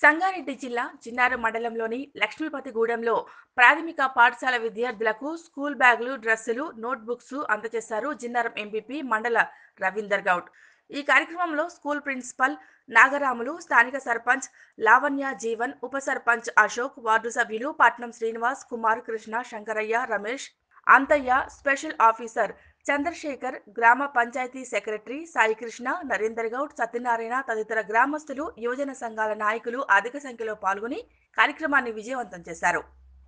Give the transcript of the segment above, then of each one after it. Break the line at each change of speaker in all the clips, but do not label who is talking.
సంగారెడ్డి జిల్లా చిన్నారం మండలంలోని లక్ష్మీపతిగూడెంలో ప్రాథమిక పాఠశాల విద్యార్థులకు స్కూల్ బ్యాగులు డ్రెస్సులు నోట్బుక్స్ అందజేశారు జిన్నారం ఎంపీపీ మండల రవీందర్ గౌడ్ ఈ కార్యక్రమంలో స్కూల్ ప్రిన్సిపల్ నాగరాములు స్థానిక సర్పంచ్ లావణ్య జీవన్ ఉప సర్పంచ్ అశోక్ వార్డు సభ్యులు పట్నం శ్రీనివాస్ కుమార్ కృష్ణ శంకరయ్య రమేష్ అంతయ్య స్పెషల్ ఆఫీసర్ చంద్రశేఖర్ గ్రామ పంచాయతీ సెక్రటరీ సాయికృష్ణ నరేందర్ గౌడ్ సత్యనారాయణ తదితర గ్రామస్తులు యువజన సంఘాల నాయకులు అధిక సంఖ్యలో పాల్గొని కార్యక్రమాన్ని విజయవంతం చేశారు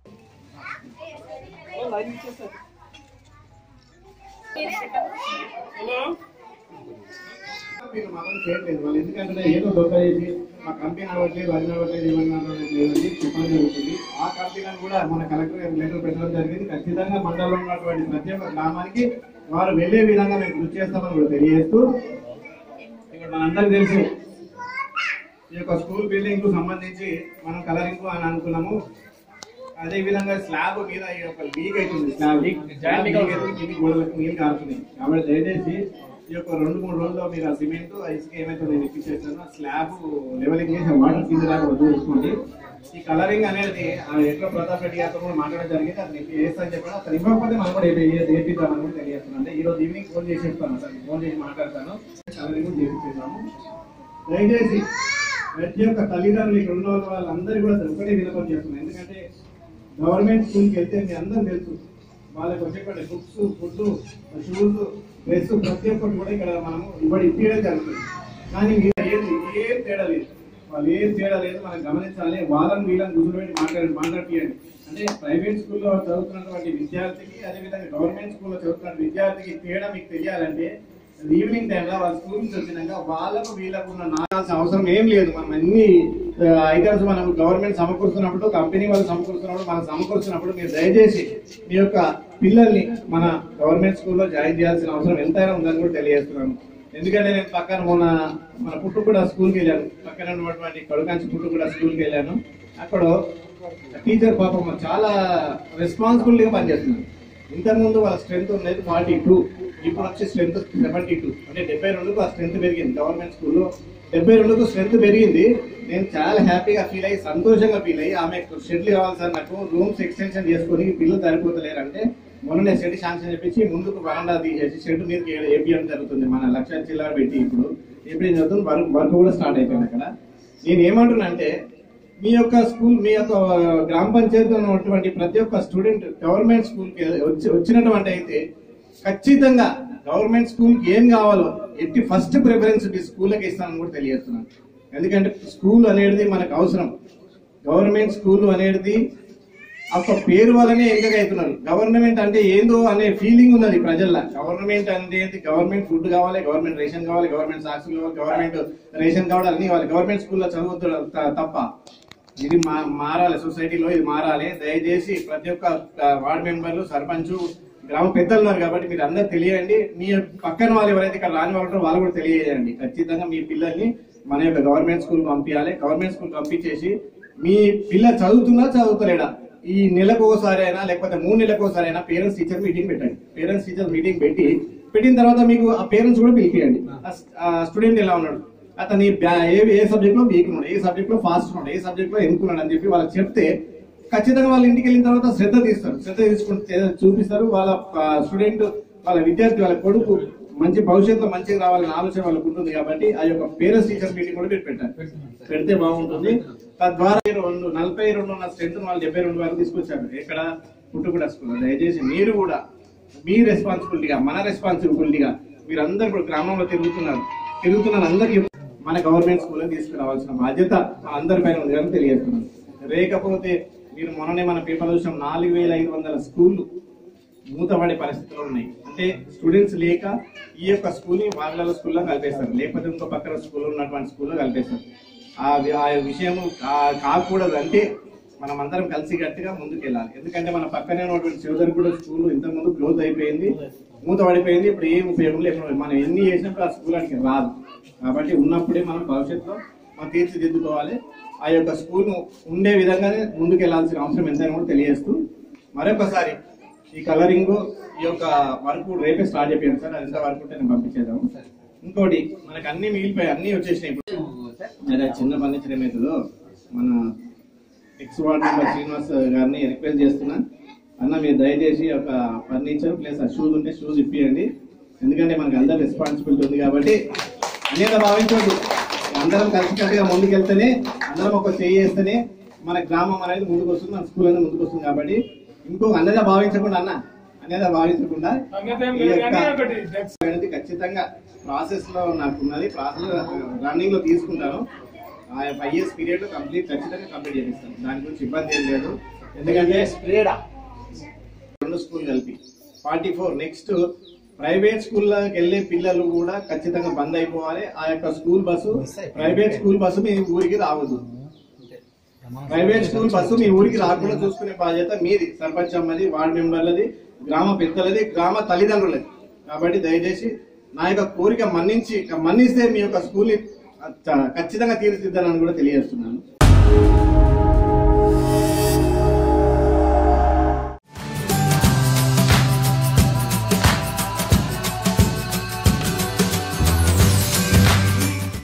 మీరు మాత్రం చేయట్లేదు వాళ్ళు ఎందుకంటే ఏదో దొంగ చేసి మా కంపెనీ అవ్వట్లేదు అది అవ్వట్లేదు ఇవన్నీ అవ్వట్లేదు అని చెప్పడం జరుగుతుంది ఆ కంపెనీలను కూడా మన కలెక్టర్ గారు లెటర్ పెట్టడం జరిగింది ఖచ్చితంగా మండలంలో ఉన్నటువంటి ప్రతి ఒక్క గ్రామానికి వారు వెళ్ళే విధంగా మేము కృషి చేస్తామని కూడా తెలియజేస్తూ ఇక్కడ మనందరికీ తెలుసు ఈ యొక్క స్కూల్ బిల్డింగ్ కు సంబంధించి మనం కలరింగ్ అని అనుకున్నాము అదే విధంగా స్లాబ్ మీద ఈ యొక్క లీక్ అవుతుంది స్లాబ్ లీక్ జాయింట్ లీక్ అవుతుంది కింది గోడలకు నీళ్ళు కారుతున్నాయి కాబట్టి దయచేసి ఈ యొక్క రెండు మూడు రోజుల్లో మీరు ఆ సిమెంట్ ఆ ఇసుక ఏమైతే నేను ఎక్కించేస్తానో స్లాబ్ లెవెలింగ్ చేసి వాటర్ కింద దాకా వదిలేసుకోండి ఈ కలరింగ్ అనేది ఆ ఎట్లా ప్రతాప్ రెడ్డి గారితో కూడా మాట్లాడడం జరిగింది అది నీకు వేస్తా చెప్పాను అతను ఇవ్వకపోతే మనం కూడా చేపిద్దామని కూడా తెలియజేస్తున్నాను అంటే ఈ రోజు ఈవినింగ్ ఫోన్ చేసేస్తాను అతను ఫోన్ చేసి మాట్లాడతాను కలరింగ్ చేపిస్తాము దయచేసి ప్రతి ఒక్క తల్లిదండ్రులు ఇక్కడ ఉన్న వాళ్ళ వాళ్ళందరూ కూడా ఒకటే వినపం చేస్తున్నాం ఎందుకంటే గవర్నమెంట్ స్కూల్కి వెళ్తే మీ అందరూ తెలుసు వాళ్ళకి వచ్చేటువంటి బుక్స్ ఫుడ్ షూస్ డ్రెస్ ప్రతి ఒక్కటి కూడా ఇక్కడ మనము ఇవ్వడం ఇప్పించడం జరుగుతుంది కానీ మీరు ఏది ఏం తేడా లేదు వాళ్ళు ఏం తేడా లేదు మనం గమనించాలి వాళ్ళని వీళ్ళని కూర్చోబెట్టి మాట్లాడి మాట్లాడియండి అంటే ప్రైవేట్ స్కూల్లో చదువుతున్నటువంటి విద్యార్థికి అదేవిధంగా గవర్నమెంట్ స్కూల్లో చదువుతున్న విద్యార్థికి తేడా మీకు తెలియాలంటే ఈవినింగ్ టైంలో వాళ్ళ స్కూల్ నుంచి వచ్చినాక వాళ్ళకు వీళ్ళకు ఉన్న నాగాల్సిన అవసరం ఏం లేదు మనం అన్ని ఐటమ్స్ మనం గవర్నమెంట్ సమకూరుస్తున్నప్పుడు కంపెనీ వాళ్ళు సమకూరుస్తున్నప్పుడు మనం సమకూరుస్తున్నప్పుడు మీరు దయచేసి మీ యొక్క పిల్లల్ని మన గవర్నమెంట్ స్కూల్లో జాయిన్ చేయాల్సిన అవసరం ఎంతైనా ఉందని కూడా తెలియజేస్తున్నాను ఎందుకంటే నేను పక్కన మొన్న మన పుట్టుకూడ స్కూల్కి వెళ్ళాను పక్కన ఉన్నటువంటి కడుకాంచి పుట్టుకూడ స్కూల్కి వెళ్ళాను అక్కడ టీచర్ పాపం చాలా రెస్పాన్సిబుల్గా పనిచేస్తున్నారు ఇంతకుముందు వాళ్ళ స్ట్రెంత్ ఉండేది ఫార్టీ టూ ఇప్పుడు వచ్చి స్ట్రెంత్ సెవెంటీ టూ అంటే డెబ్బై రెండుకు ఆ స్ట్రెంత్ పెరిగింది గవర్నమెంట్ స్కూల్లో డెబ్బై రెండుకు స్ట్రెంత్ పెరిగింది నేను చాలా హ్యాపీగా ఫీల్ అయ్యి సంతోషంగా ఫీల్ అయ్యి ఆమె షెడ్లు కావాలి సార్ నాకు రూమ్స్ ఎక్స్టెన్షన్ చేసుకొని పిల్లలు సరిపోతలేరు అంటే మొన్న షెడ్ శాంక్షన్ చెప్పించి ముందుకు వరండా తీసేసి షెడ్ మీద ఏపీఎం జరుగుతుంది మన లక్ష చిల్లర పెట్టి ఇప్పుడు ఏపీఎం జరుగుతుంది వర్క్ వర్క్ కూడా స్టార్ట్ అయిపోయింది అక్కడ నేను ఏమంటున్నా అంటే మీ యొక్క స్కూల్ మీ యొక్క గ్రామ పంచాయతీ ఉన్నటువంటి ప్రతి ఒక్క స్టూడెంట్ గవర్నమెంట్ స్కూల్కి వచ్చి వచ్చినటువంటి అయితే ఖచ్చితంగా గవర్నమెంట్ స్కూల్కి ఏం కావాలో ఎట్టి ఫస్ట్ ప్రిఫరెన్స్ ఈ స్కూళ్ళకి ఇస్తానని కూడా తెలియజేస్తున్నాను ఎందుకంటే స్కూల్ అనేది మనకు అవసరం గవర్నమెంట్ స్కూల్ అనేది ఒక పేరు వల్లనే ఎంపిక అవుతున్నారు గవర్నమెంట్ అంటే ఏందో అనే ఫీలింగ్ ఉన్నది ప్రజల్లో గవర్నమెంట్ అనేది గవర్నమెంట్ ఫుడ్ కావాలి గవర్నమెంట్ రేషన్ కావాలి గవర్నమెంట్ సాక్షులు కావాలి గవర్నమెంట్ రేషన్ కావాలి అన్ని కావాలి గవర్నమెంట్ స్కూల్లో చదవద్దు త- తప్ప ఇది మా మారాలి సొసైటీలో ఇది మారాలి దయచేసి ప్రతి ఒక్క ఆ, వార్డు మెంబర్లు సర్పంచ్ గ్రామ పెద్దలు ఉన్నారు కాబట్టి మీరు అందరు తెలియండి మీ పక్కన వాళ్ళు ఎవరైతే ఇక్కడ రాని వాళ్ళు ఉంటారో వాళ్ళు కూడా తెలియజేయండి ఖచ్చితంగా మీ పిల్లల్ని మన యొక్క గవర్నమెంట్ స్కూల్ పంపించాలి గవర్నమెంట్ స్కూల్ పంపించేసి మీ పిల్ల చదువుతున్నా చదువుతలేడా ఈ నెలకు ఒకసారి అయినా లేకపోతే మూడు నెలలకు ఒకసారి అయినా పేరెంట్స్ టీచర్ మీటింగ్ పెట్టండి పేరెంట్స్ టీచర్ మీటింగ్ పెట్టి పెట్టిన తర్వాత మీకు ఆ పేరెంట్స్ కూడా పిలిపియండి ఆ స్టూడెంట్ ఎలా ఉన్నాడు అతని బ్యా- ఏ ఏ సబ్జెక్ట్ లో వీక్ ఉన్నాడు ఏ సబ్జెక్ట్ లో ఫాస్ట్ ఉన్నాడు ఏ సబ్జెక్ట్ లో ఎన్నుకున్నాడు అని చెప్పి వాళ్ళకి చెప్తే ఖచ్చితంగా వాళ్ళ ఇంటికి వెళ్ళిన తర్వాత శ్రద్ధ తీస్తారు శ్రద్ధ తీసుకుంటే చూపిస్తారు వాళ్ళ స్టూడెంట్ వాళ్ళ విద్యార్థి వాళ్ళ కొడుకు మంచి భవిష్యత్తులో మంచిగా రావాలనే ఆలోచన వాళ్ళకు ఉంటుంది కాబట్టి ఆ యొక్క పేరెంట్స్ టీచర్ మీటింగ్ కూడా మీరు పెట్టారు పెడితే బాగుంటుంది తద్వారా మీరు రెండు నలభై రెండు ఉన్న స్ట్రెంత్ వాళ్ళు డెబ్బై రెండు వరకు తీసుకొచ్చారు ఇక్కడ పుట్టుకుడ స్కూల్ దయచేసి మీరు కూడా మీ రెస్పాన్సిబిలిటీగా మన రెస్పాన్సిబిలిటీగా మీరందరూ ఇప్పుడు గ్రామంలో తిరుగుతున్నారు తిరుగుతున్నారు అందరికీ మన గవర్నమెంట్ స్కూల్ తీసుకురావాల్సిన బాధ్యత అందరి పైన ఉంది అని తెలియజేస్తున్నాను లేకపోతే మీరు మొన్ననే మన పేపర్ చూసాం నాలుగు వేల ఐదు వందల స్కూళ్ళు మూతపడే పరిస్థితులు ఉన్నాయి అంటే స్టూడెంట్స్ లేక ఈ యొక్క స్కూల్ ని వాళ్ళ స్కూల్లో కలిపేస్తారు లేకపోతే ఇంకో పక్కన స్కూల్ ఉన్నటువంటి స్కూల్లో కలిపేస్తారు ఆ వి- ఆ విషయం కా- కాకూడదు అంటే మనం అందరం కలిసి గట్టిగా ముందుకు వెళ్ళాలి ఎందుకంటే మన పక్కనే ఉన్నటువంటి చౌదరి కూడా స్కూల్ ఇంతకుముందు క్లోజ్ అయిపోయింది మూత పడిపోయింది ఇప్పుడు ఏం ఉపయోగం లేదు ఇప్పుడు మనం ఎన్ని చేసినప్పుడు ఆ స్కూల్ అనికి రాదు కాబట్టి ఉన్నప్పుడే మనం భవిష్యత్తులో మనం తీర్చిదిద్దుకోవాలి ఆ యొక్క స్కూల్ ఉండే విధంగానే ముందుకు వెళ్ళాల్సిన అవసరం ఎంతైనా కూడా తెలియజేస్తూ మరొకసారి ఈ కలరింగ్ ఈ యొక్క వర్క్ రేపే స్టార్ట్ అయిపోయింది సార్ అదంతా వర్క్ ఉంటే నేను పంపించేద్దాము ఇంకోటి మనకు అన్ని మిగిలిపోయి అన్ని వచ్చేసినాయి ఇప్పుడు అదే చిన్న పని ఏమవుతుందో మన ఎక్స్ వార్డ్ మెంబర్ శ్రీనివాస్ గారిని రిక్వెస్ట్ చేస్తున్నా అన్న మీరు దయచేసి ఒక ఫర్నిచర్ ప్లస్ ఆ షూస్ ఉంటే షూస్ ఇప్పియండి ఎందుకంటే మనకి అందరు రెస్పాన్సిబిలిటీ ఉంది కాబట్టి అనేక భావించవద్దు అందరం కలిసికట్టుగా ముందుకెళ్తేనే అందరం ఒక చేయి వేస్తేనే మన గ్రామం అనేది ముందుకు వస్తుంది మన స్కూల్ అనేది ముందుకు వస్తుంది కాబట్టి ఇంకో అన్నదా భావించకుండా అన్న అన్నదా భావించకుండా ఈ యొక్క అనేది ఖచ్చితంగా ప్రాసెస్ లో నాకు ఉన్నది ప్రాసెస్ రన్నింగ్ లో తీసుకుంటాను ఆ ఫైవ్ ఇయర్స్ పీరియడ్ లో కంప్లీట్ ఖచ్చితంగా కంప్లీట్ చేపిస్తాను దాని గురించి ఇబ్బంది ఏం లేదు ఎందుకంటే రెండు స్కూల్ కలిపి ఫార్టీ ఫోర్ నెక్స్ట్ ప్రైవేట్ స్కూల్లోకి వెళ్ళే పిల్లలు కూడా ఖచ్చితంగా బంద్ అయిపోవాలి ఆ యొక్క school bus private school bus మీ ఊరికి రావద్దు ప్రైవేట్ స్కూల్ బస్సు మీ ఊరికి రాకుండా చూసుకునే బాధ్యత మీది సర్పంచ్ అమ్మది వార్డు మెంబర్లది గ్రామ పెద్దలది గ్రామ తల్లిదండ్రులది కాబట్టి దయచేసి నా యొక్క కోరిక మన్నించి మన్నిస్తే మీ యొక్క స్కూల్ ఖచ్చితంగా తీర్చిదిద్దాలని కూడా తెలియజేస్తున్నాను